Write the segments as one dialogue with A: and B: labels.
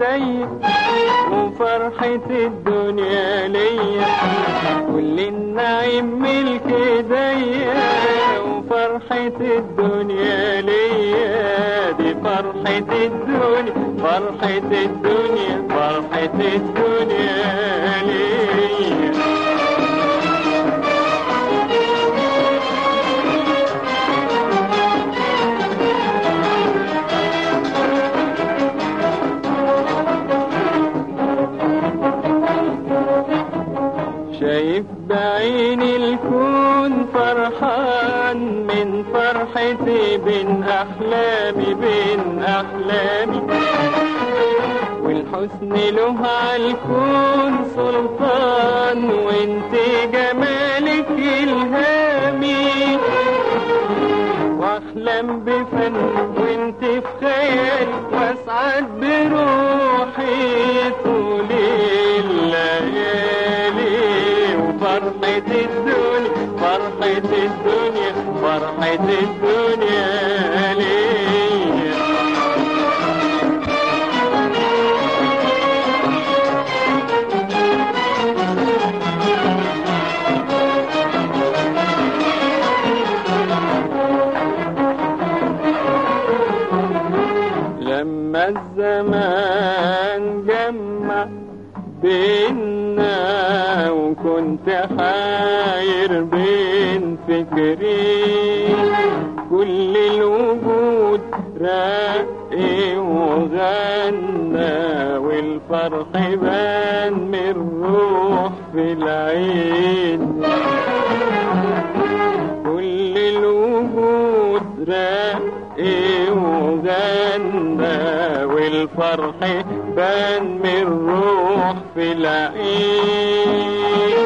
A: ايديا وفرحة الدنيا ليا كل النعيم ملك ايديا وفرحة الدنيا ليا دي فرحة الدنيا فرحة الدنيا فرحة الدنيا ليا شايف بعيني الكون فرحان من فرحتي بين أحلامي بين أحلامي والحسن له عالكون سلطان وانت جمالك إلهامي واحلم بفن وانت في خيالي واسعد بروحي طول الليالي وفرحة الدنيا فرحة الدنيا فرحة الدنيا ليا لما الزمان جمع بينا وكنت حاير بين فكري كل الوجود راقي وغنى والفرح بان من الروح في العين كل الوجود راقي وغنى والفرح بان من الروح في العين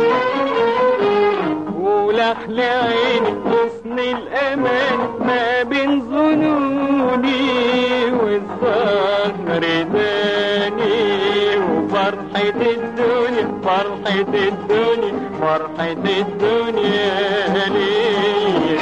A: ولحل عيني حسن الأمان ما بين ظنوني والظهر داني وفرحة الدنيا فرحة الدنيا فرحة الدنيا ليا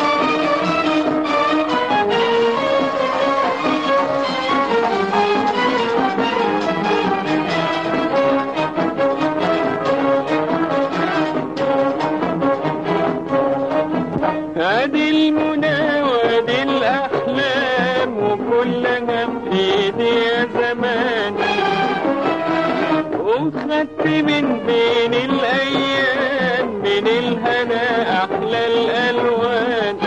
A: ادي المنى وادي الاحلام وكلها في ايدي يا زمان وخدت من بين الايام من الهنا احلى الالوان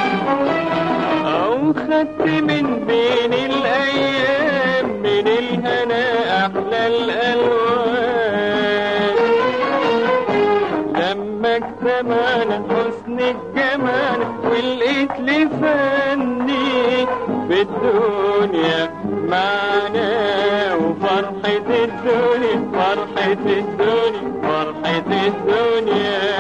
A: او خدت من بين الايام من الهنا احلى الالوان لما اجتمعنا حسن الجمال ولقيت لي فني في الدنيا معنا وفرحة الدنيا فرحة الدنيا فرحة الدنيا